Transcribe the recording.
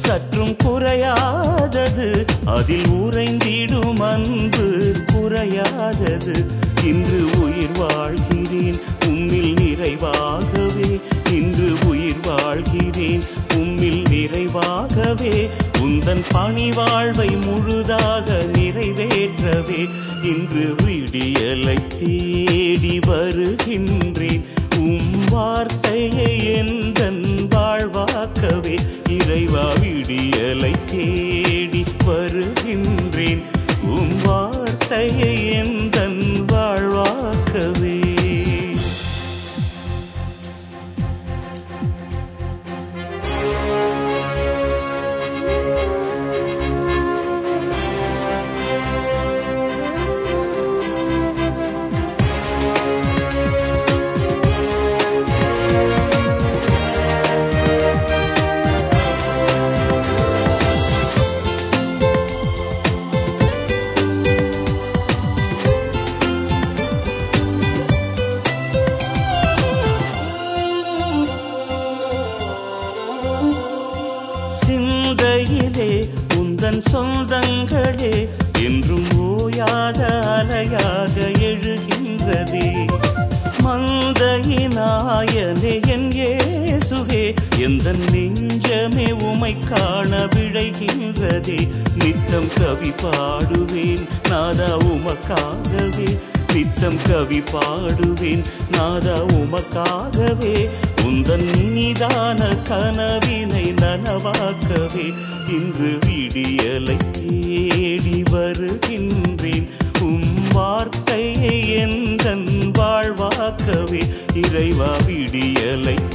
சற்றும் குறையாதது அதில் உறைந்திடும் அன்பு குறையாதது இன்று உயிர் வாழ்கிறேன் உம்மில் நிறைவாகவே இன்று உயிர் வாழ்கிறேன் உம்மில் நிறைவாகவே உந்தன் பணி வாழ்வை முழுதாக நிறைவேற்றவே இன்று விடியலை தேடி வருகின்றேன் உம் வார்த்தையை எந்தன் வாழ்வாக்கவே இறைவா விடியலை தேடி வருகின்றேன் உம் வார்த்தையை எந்தன் வாழ்வாக்கவே சிந்தையிலே உந்தன் சொந்தங்களே என்றும் ஓயாத அலையாக எழுகின்றதே மந்தையினாயனே என் இயேசுவே எந்த நெஞ்சமே உமை காண விழைகின்றதே நித்தம் கவி பாடுவேன் நாதா உமக்காகவே நித்தம் கவி பாடுவேன் நாதா உமக்காகவே உந்தன் இனிதான கனவினை நனவாக்கவே இன்று விடியலை தேடி வருகின்றேன் உம் வார்த்தையை எந்தன் வாழ்வாக்கவே இறைவா விடியலை